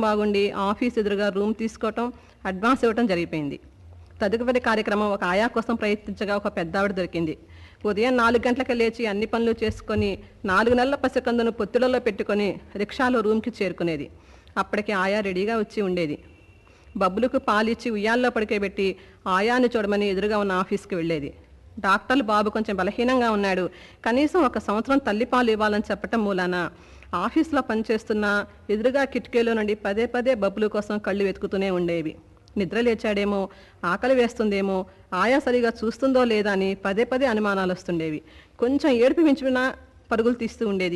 బాగుండి ఆఫీస్ ఎదురుగా రూమ్ తీసుకోవటం అడ్వాన్స్ ఇవ్వటం జరిగిపోయింది తదుపరి కార్యక్రమం ఒక ఆయా కోసం ప్రయత్నించగా ఒక పెద్దావిడ దొరికింది ఉదయం నాలుగు గంటలకు లేచి అన్ని పనులు చేసుకొని నాలుగు నెలల పసికందును పొత్తులలో పెట్టుకొని రిక్షాలో రూమ్కి చేరుకునేది అప్పటికి ఆయా రెడీగా వచ్చి ఉండేది బబ్బులకు పాలిచ్చి ఉయ్యాల్లో పడుకోబెట్టి ఆయాని చూడమని ఎదురుగా ఉన్న ఆఫీస్కి వెళ్ళేది డాక్టర్లు బాబు కొంచెం బలహీనంగా ఉన్నాడు కనీసం ఒక సంవత్సరం తల్లిపాలు ఇవ్వాలని చెప్పటం మూలాన ఆఫీస్లో పనిచేస్తున్న ఎదురుగా కిటికీలో నుండి పదే పదే బబ్బులు కోసం కళ్ళు వెతుకుతూనే ఉండేవి నిద్ర లేచాడేమో ఆకలి వేస్తుందేమో ఆయా సరిగా చూస్తుందో లేదా అని పదే పదే అనుమానాలు వస్తుండేవి కొంచెం ఏడుపు మించుకున్నా పరుగులు తీస్తూ ఉండేది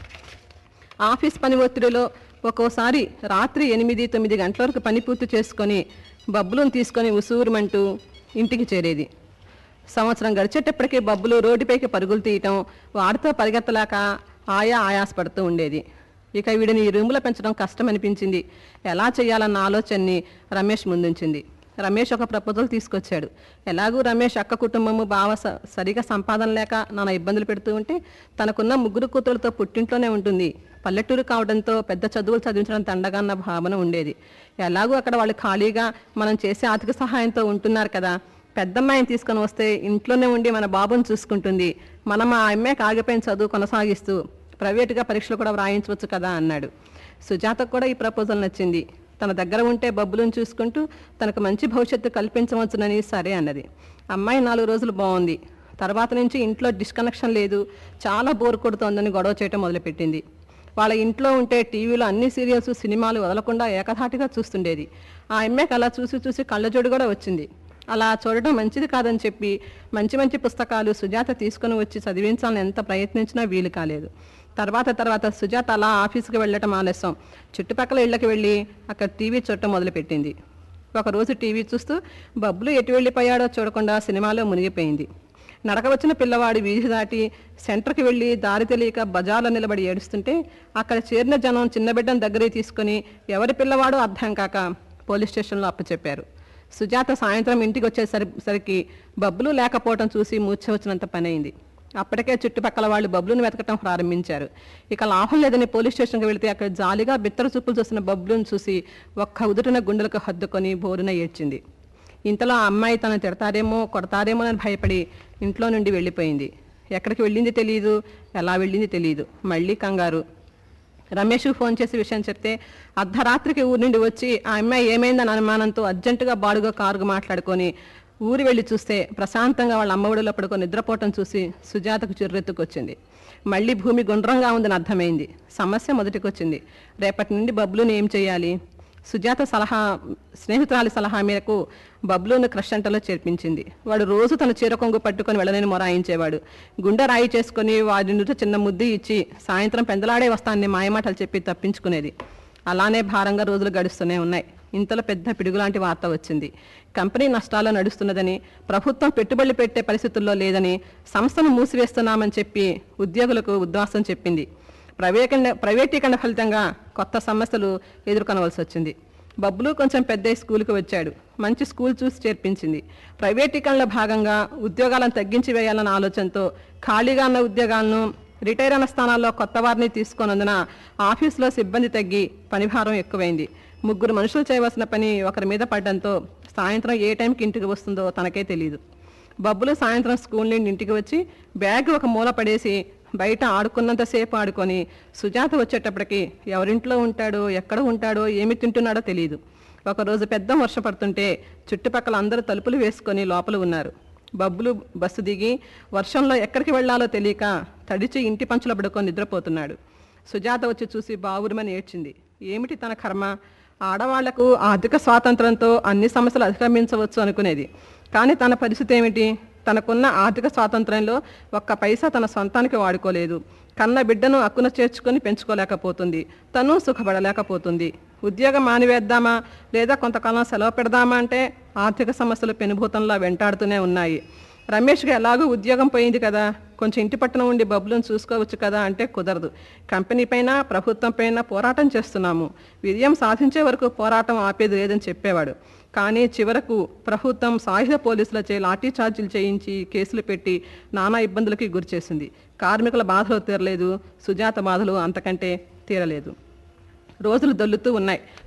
ఆఫీస్ పని ఒత్తిడిలో ఒక్కోసారి రాత్రి ఎనిమిది తొమ్మిది గంటల వరకు పని పూర్తి చేసుకొని బబ్బులను తీసుకొని ఉసూరుమంటూ ఇంటికి చేరేది సంవత్సరం గడిచేటప్పటికీ బబ్బులు రోడ్డుపైకి పరుగులు తీయటం వాడితో పరిగెత్తలేక ఆయా ఆయాసపడుతూ ఉండేది ఇక వీడిని ఈ రూములో పెంచడం కష్టం అనిపించింది ఎలా చేయాలన్న ఆలోచనని రమేష్ ముందుంచింది రమేష్ ఒక ప్రపోజల్ తీసుకొచ్చాడు ఎలాగూ రమేష్ అక్క కుటుంబము బావ స- సరిగా సంపాదన లేక నాన్న ఇబ్బందులు పెడుతూ ఉంటే తనకున్న ముగ్గురు కూతురులతో పుట్టింట్లోనే ఉంటుంది పల్లెటూరు కావడంతో పెద్ద చదువులు చదివించడం తండగా అన్న భావన ఉండేది ఎలాగూ అక్కడ వాళ్ళు ఖాళీగా మనం చేసే ఆర్థిక సహాయంతో ఉంటున్నారు కదా పెద్దమ్మాయిని తీసుకొని వస్తే ఇంట్లోనే ఉండి మన బాబుని చూసుకుంటుంది మనం ఆ అమ్మాయికి ఆగిపోయిన చదువు కొనసాగిస్తూ ప్రైవేటుగా పరీక్షలు కూడా వ్రాయించవచ్చు కదా అన్నాడు సుజాతకు కూడా ఈ ప్రపోజల్ నచ్చింది తన దగ్గర ఉంటే బబ్బులను చూసుకుంటూ తనకు మంచి భవిష్యత్తు కల్పించవచ్చునని సరే అన్నది అమ్మాయి నాలుగు రోజులు బాగుంది తర్వాత నుంచి ఇంట్లో డిస్కనెక్షన్ లేదు చాలా బోర్ కొడుతోందని గొడవ చేయటం మొదలుపెట్టింది వాళ్ళ ఇంట్లో ఉంటే టీవీలో అన్ని సీరియల్స్ సినిమాలు వదలకుండా ఏకధాటిగా చూస్తుండేది ఆ అమ్మాయికి అలా చూసి చూసి కళ్ళజోడు కూడా వచ్చింది అలా చూడటం మంచిది కాదని చెప్పి మంచి మంచి పుస్తకాలు సుజాత తీసుకొని వచ్చి చదివించాలని ఎంత ప్రయత్నించినా వీలు కాలేదు తర్వాత తర్వాత సుజాత అలా ఆఫీస్కి వెళ్ళటం ఆలస్యం చుట్టుపక్కల ఇళ్ళకి వెళ్ళి అక్కడ టీవీ చూడటం మొదలుపెట్టింది ఒకరోజు టీవీ చూస్తూ బబ్బులు ఎటు వెళ్ళిపోయాడో చూడకుండా సినిమాలో మునిగిపోయింది నడక వచ్చిన పిల్లవాడు వీధి దాటి సెంటర్కి వెళ్ళి దారి తెలియక బజార్లో నిలబడి ఏడుస్తుంటే అక్కడ చేరిన జనం చిన్న బిడ్డను దగ్గరికి తీసుకొని ఎవరి పిల్లవాడో అర్థం కాక పోలీస్ స్టేషన్లో అప్పచెప్పారు సుజాత సాయంత్రం ఇంటికి వచ్చేసరి సరికి బబ్బులు లేకపోవటం చూసి మూర్ఛ వచ్చినంత పని అయింది అప్పటికే చుట్టుపక్కల వాళ్ళు బబ్బులను వెతకటం ప్రారంభించారు ఇక లాభం లేదని పోలీస్ స్టేషన్కి వెళితే అక్కడ జాలిగా బిత్తర చూపులు చూసిన బబ్బులను చూసి ఒక్క ఉదుటిన గుండెలకు హద్దుకొని బోరున ఏడ్చింది ఇంతలో ఆ అమ్మాయి తను తిడతారేమో కొడతారేమో అని భయపడి ఇంట్లో నుండి వెళ్ళిపోయింది ఎక్కడికి వెళ్ళింది తెలియదు ఎలా వెళ్ళింది తెలియదు మళ్ళీ కంగారు రమేష్ ఫోన్ చేసి విషయం చెప్తే అర్ధరాత్రికి ఊరి నుండి వచ్చి ఆ అమ్మాయి ఏమైందని అనుమానంతో అర్జెంటుగా బాడుగా కారుకు మాట్లాడుకొని ఊరి వెళ్ళి చూస్తే ప్రశాంతంగా వాళ్ళ అమ్మఒడిలో పడుకొని నిద్రపోవటం చూసి సుజాతకు చిర్రెత్తుకొచ్చింది మళ్ళీ భూమి గుండ్రంగా ఉందని అర్థమైంది సమస్య మొదటికి వచ్చింది రేపటి నుండి బబ్బులుని ఏం చేయాలి సుజాత సలహా స్నేహితురాలి సలహా మేరకు బబ్లును క్రష్ అంటలో చేర్పించింది వాడు రోజు తన చీర కొంగు పట్టుకొని వెళ్ళనని మొరాయించేవాడు గుండె రాయి చేసుకుని వాడి నుండి చిన్న ముద్దు ఇచ్చి సాయంత్రం పెందలాడే వస్తానని మాయమాటలు చెప్పి తప్పించుకునేది అలానే భారంగా రోజులు గడుస్తూనే ఉన్నాయి ఇంతలో పెద్ద పిడుగులాంటి వార్త వచ్చింది కంపెనీ నష్టాల్లో నడుస్తున్నదని ప్రభుత్వం పెట్టుబడులు పెట్టే పరిస్థితుల్లో లేదని సంస్థను మూసివేస్తున్నామని చెప్పి ఉద్యోగులకు ఉద్వాసం చెప్పింది ప్రైవేటీకరణ ప్రైవేటీకరణ ఫలితంగా కొత్త సమస్యలు ఎదుర్కొనవలసి వచ్చింది బబ్బులు కొంచెం పెద్ద స్కూల్కి వచ్చాడు మంచి స్కూల్ చూసి చేర్పించింది ప్రైవేటీకరణలో భాగంగా ఉద్యోగాలను తగ్గించి వేయాలన్న ఆలోచనతో ఖాళీగా ఉన్న ఉద్యోగాలను రిటైర్ అయిన స్థానాల్లో కొత్త వారిని తీసుకొనందున ఆఫీసులో సిబ్బంది తగ్గి పనిభారం ఎక్కువైంది ముగ్గురు మనుషులు చేయవలసిన పని ఒకరి మీద పడడంతో సాయంత్రం ఏ టైంకి ఇంటికి వస్తుందో తనకే తెలియదు బబ్బులు సాయంత్రం స్కూల్ నుండి ఇంటికి వచ్చి బ్యాగ్ ఒక మూల పడేసి బయట ఆడుకున్నంతసేపు ఆడుకొని సుజాత వచ్చేటప్పటికి ఎవరింట్లో ఉంటాడో ఎక్కడ ఉంటాడో ఏమి తింటున్నాడో తెలియదు ఒకరోజు పెద్ద వర్షం పడుతుంటే చుట్టుపక్కల అందరూ తలుపులు వేసుకొని లోపల ఉన్నారు బబ్బులు బస్సు దిగి వర్షంలో ఎక్కడికి వెళ్ళాలో తెలియక తడిచి ఇంటి పంచులో పడుకొని నిద్రపోతున్నాడు సుజాత వచ్చి చూసి బావురమని ఏడ్చింది ఏమిటి తన కర్మ ఆడవాళ్లకు ఆర్థిక స్వాతంత్రంతో అన్ని సమస్యలు అధిగమించవచ్చు అనుకునేది కానీ తన పరిస్థితి ఏమిటి తనకున్న ఆర్థిక స్వాతంత్రంలో ఒక్క పైసా తన సొంతానికి వాడుకోలేదు కన్న బిడ్డను అక్కున చేర్చుకొని పెంచుకోలేకపోతుంది తను సుఖపడలేకపోతుంది ఉద్యోగం మానివేద్దామా లేదా కొంతకాలం సెలవు పెడదామా అంటే ఆర్థిక సమస్యలు పెనుభూతంలా వెంటాడుతూనే ఉన్నాయి రమేష్కి ఎలాగూ ఉద్యోగం పోయింది కదా కొంచెం ఇంటి పట్టున ఉండి బబ్బులను చూసుకోవచ్చు కదా అంటే కుదరదు కంపెనీ పైన ప్రభుత్వం పైన పోరాటం చేస్తున్నాము విజయం సాధించే వరకు పోరాటం ఆపేది లేదని చెప్పేవాడు కానీ చివరకు ప్రభుత్వం సాయుధ పోలీసులచే లాఠీ చార్జీలు చేయించి కేసులు పెట్టి నానా ఇబ్బందులకి గురిచేసింది కార్మికుల బాధలు తీరలేదు సుజాత బాధలు అంతకంటే తీరలేదు రోజులు దొల్లుతూ ఉన్నాయి